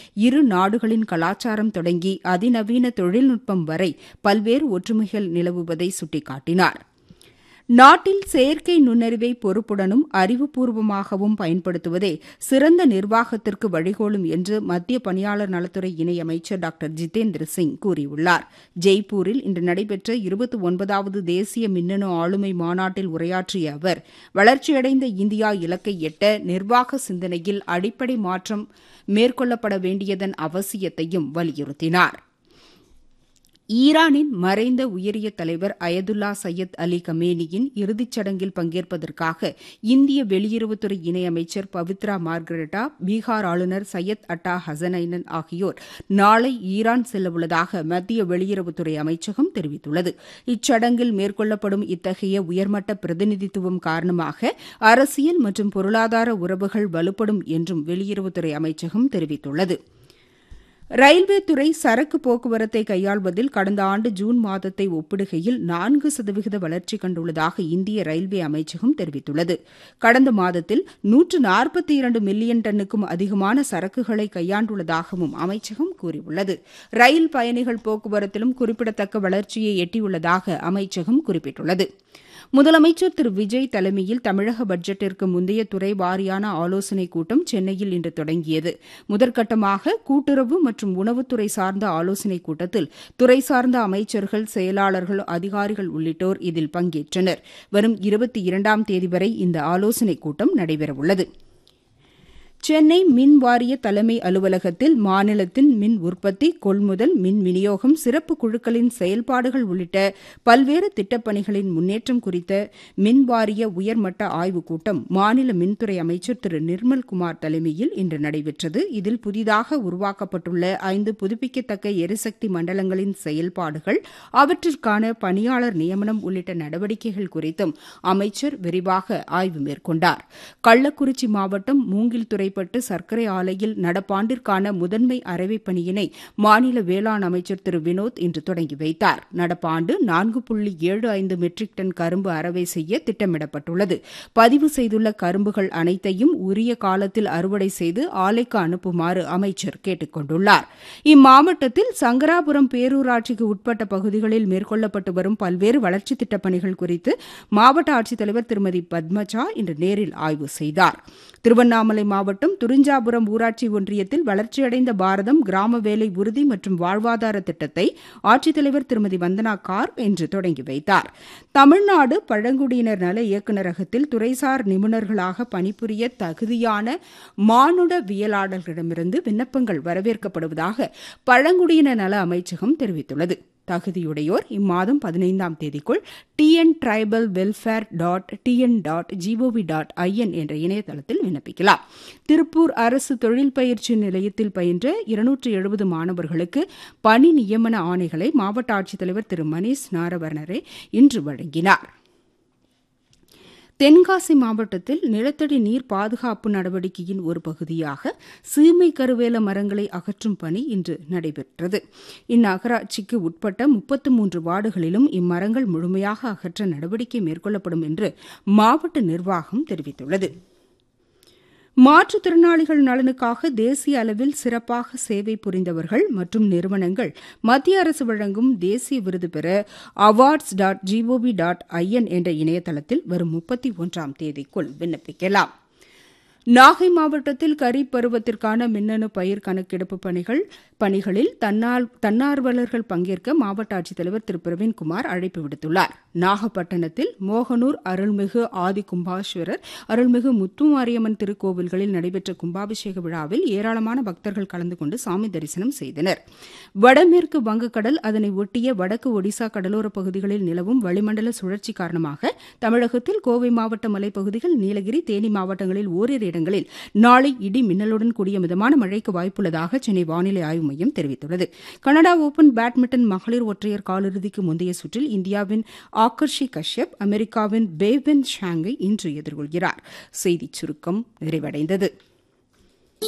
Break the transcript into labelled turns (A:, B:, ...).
A: இரு நாடுகளின் கலாச்சாரம் தொடங்கி அதிநவீன தொழில்நுட்பம் வரை பல்வேறு ஒற்றுமைகள் நிலவுவதை சுட்டிக்காட்டினார் நாட்டில் செயற்கை நுண்ணறிவை பொறுப்புடனும் அறிவுபூர்வமாகவும் பயன்படுத்துவதே சிறந்த நிர்வாகத்திற்கு வழிகோலும் என்று மத்திய பணியாளர் நலத்துறை இணையமைச்சர் டாக்டர் ஜிதேந்திர சிங் கூறியுள்ளார் ஜெய்ப்பூரில் இன்று நடைபெற்ற இருபத்தி ஒன்பதாவது தேசிய மின்னணு ஆளுமை மாநாட்டில் உரையாற்றிய அவர் வளர்ச்சியடைந்த இந்தியா இலக்கை எட்ட நிர்வாக சிந்தனையில் அடிப்படை மாற்றம் மேற்கொள்ளப்பட வேண்டியதன் அவசியத்தையும் வலியுறுத்தினாா் ஈரானின் மறைந்த உயரிய தலைவர் அயதுல்லா சையத் அலி கமேனியின் இறுதிச் சடங்கில் பங்கேற்பதற்காக இந்திய வெளியுறவுத்துறை இணையமைச்சர் பவித்ரா மார்கரெட்டா பீகார் ஆளுநர் சையத் அட்டா ஹசனைனன் ஆகியோர் நாளை ஈரான் செல்லவுள்ளதாக மத்திய வெளியுறவுத்துறை அமைச்சகம் தெரிவித்துள்ளது இச்சடங்கில் மேற்கொள்ளப்படும் இத்தகைய உயர்மட்ட பிரதிநிதித்துவம் காரணமாக அரசியல் மற்றும் பொருளாதார உறவுகள் வலுப்படும் என்றும் வெளியுறவுத்துறை அமைச்சகம் தெரிவித்துள்ளது ரயில்வே துறை சரக்கு போக்குவரத்தை கையாள்வதில் கடந்த ஆண்டு ஜூன் மாதத்தை ஒப்பிடுகையில் நான்கு சதவிகித வளர்ச்சி கண்டுள்ளதாக இந்திய ரயில்வே அமைச்சகம் தெரிவித்துள்ளது கடந்த மாதத்தில் நூற்று நாற்பத்தி இரண்டு மில்லியன் டன்னுக்கும் அதிகமான சரக்குகளை கையாண்டுள்ளதாகவும் அமைச்சகம் கூறியுள்ளது ரயில் பயணிகள் போக்குவரத்திலும் குறிப்பிடத்தக்க வளர்ச்சியை எட்டியுள்ளதாக அமைச்சகம் குறிப்பிட்டுள்ளது முதலமைச்சர் திரு விஜய் தலைமையில் தமிழக பட்ஜெட்டிற்கு முந்தைய துறை வாரியான ஆலோசனைக் கூட்டம் சென்னையில் இன்று தொடங்கியது முதற்கட்டமாக கூட்டுறவு மற்றும் உணவுத்துறை சார்ந்த ஆலோசனைக் கூட்டத்தில் துறை சார்ந்த அமைச்சர்கள் செயலாளர்கள் அதிகாரிகள் உள்ளிட்டோர் இதில் பங்கேற்றனர் வரும் இருபத்தி இரண்டாம் தேதி வரை இந்த ஆலோசனைக் கூட்டம் நடைபெறவுள்ளது சென்னை மின் வாரிய தலைமை அலுவலகத்தில் மாநிலத்தின் மின் உற்பத்தி கொள்முதல் மின் விநியோகம் சிறப்பு குழுக்களின் செயல்பாடுகள் உள்ளிட்ட பல்வேறு திட்டப்பணிகளின் முன்னேற்றம் குறித்த மின் வாரிய உயர்மட்ட ஆய்வுக் கூட்டம் மாநில மின்துறை அமைச்சர் திரு நிர்மல்குமார் தலைமையில் இன்று நடைபெற்றது இதில் புதிதாக உருவாக்கப்பட்டுள்ள ஐந்து புதுப்பிக்கத்தக்க எரிசக்தி மண்டலங்களின் செயல்பாடுகள் அவற்றிற்கான பணியாளர் நியமனம் உள்ளிட்ட நடவடிக்கைகள் குறித்தும் அமைச்சர் விரிவாக ஆய்வு மேற்கொண்டார் கள்ளக்குறிச்சி மாவட்டம் மூங்கில் துறை செய்யப்பட்டு சர்க்கரை ஆலையில் நடப்பாண்டிற்கான முதன்மை அரைவைப் பணியினை மாநில வேளாண் அமைச்சர் திரு வினோத் இன்று தொடங்கி வைத்தார் நடப்பாண்டு நான்கு புள்ளி ஏழு ஐந்து மெட்ரிக் டன் கரும்பு அறவை செய்ய திட்டமிடப்பட்டுள்ளது பதிவு செய்துள்ள கரும்புகள் அனைத்தையும் உரிய காலத்தில் அறுவடை செய்து ஆலைக்கு அனுப்புமாறு அமைச்சர் கேட்டுக் கொண்டுள்ளார் இம்மாவட்டத்தில் சங்கராபுரம் பேரூராட்சிக்கு உட்பட்ட பகுதிகளில் மேற்கொள்ளப்பட்டு வரும் பல்வேறு வளர்ச்சித் திட்டப் பணிகள் குறித்து மாவட்ட ஆட்சித்தலைவர் திருமதி பத்மஜா இன்று நேரில் ஆய்வு செய்தார் திருவண்ணாமலை மாவட்டம் துரிஞ்சாபுரம் ஊராட்சி ஒன்றியத்தில் வளர்ச்சியடைந்த பாரதம் கிராம வேலை உறுதி மற்றும் வாழ்வாதார திட்டத்தை ஆட்சித்தலைவர் திருமதி வந்தனா கார் இன்று தொடங்கி வைத்தார் தமிழ்நாடு பழங்குடியினர் நல இயக்குநரகத்தில் துறைசார் நிபுணர்களாக பணிபுரிய தகுதியான மானுடவியலாளர்களிடமிருந்து விண்ணப்பங்கள் வரவேற்கப்படுவதாக பழங்குடியினர் நல அமைச்சகம் தெரிவித்துள்ளது தகுதியுடையோர் இம்மாதம் பதினைந்தாம் தேதிக்குள் TN tribal welfare dot TN dot gov dot in என்ற இணையதளத்தில் விண்ணப்பிக்கலாம் திருப்பூர் அரசு தொழில் பயிற்சி நிலையத்தில் பயின்ற இருநூற்று எழுபது மாணவர்களுக்கு பணி நியமன ஆணைகளை மாவட்ட ஆட்சித்தலைவர் திரு மணீஷ் நாரவர்ணரே இன்று வழங்கினார் தென்காசி மாவட்டத்தில் நிலத்தடி நீர் பாதுகாப்பு நடவடிக்கையின் ஒரு பகுதியாக சீமை கருவேல மரங்களை அகற்றும் பணி இன்று நடைபெற்றது இந்நகராட்சிக்கு உட்பட்ட முப்பத்து மூன்று வார்டுகளிலும் இம்மரங்கள் முழுமையாக அகற்ற நடவடிக்கை மேற்கொள்ளப்படும் என்று மாவட்ட நிர்வாகம் தெரிவித்துள்ளது மாற்றுத்திறனாளிகள் நலனுக்காக தேசிய அளவில் சிறப்பாக சேவை புரிந்தவர்கள் மற்றும் நிறுவனங்கள் மத்திய அரசு வழங்கும் தேசிய விருது பெற awards dot gov dot in என்ற இணையதளத்தில் வரும் முப்பத்தி ஒன்றாம் தேதிக்குள் விண்ணப்பிக்கலாம் நாகை மாவட்டத்தில் கரீப் பருவத்திற்கான மின்னணு பயிர் கணக்கெடுப்பு பணிகள் பணிகளில் தன்னால் தன்னார்வலர்கள் பங்கேற்க மாவட்ட ஆட்சித்தலைவர் திரு பிரவீன்குமார் அழைப்பு விடுத்துள்ளார் நாகப்பட்டினத்தில் மோகனூர் அருள்மிகு ஆதி கும்பாஸ்வரர் அருள்மிகு முத்துமாரியம்மன் திருக்கோவில்களில் நடைபெற்ற கும்பாபிஷேக விழாவில் ஏராளமான பக்தர்கள் கலந்து கொண்டு சாமி தரிசனம் செய்தனர் வடமேற்கு வங்கக்கடல் அதனை ஒட்டிய வடக்கு ஒடிசா கடலோரப் பகுதிகளில் நிலவும் வளிமண்டல சுழற்சி காரணமாக தமிழகத்தில் கோவை மாவட்ட மலைப்பகுதிகள் நீலகிரி தேனி மாவட்டங்களில் ஓரிரு இடங்களில் நாளை இடி மின்னலுடன் கூடிய மிதமான மழைக்கு வாய்ப்புள்ளதாக சென்னை வானிலை ஆய்வு மையம் தெரிவித்துள்ளது கனடா ஓபன் பேட்மிண்டன் மகளிர் ஒற்றையர் காலிறுதிக்கு முந்தைய சுற்றில் இந்தியாவின் ஆகர்ஷி கஷ்யப் அமெரிக்காவின் பேவென் ஷாங்கை இன்று எதிர்கொள்கிறார் செய்திச் சுருக்கம் நிறைவடைந்தது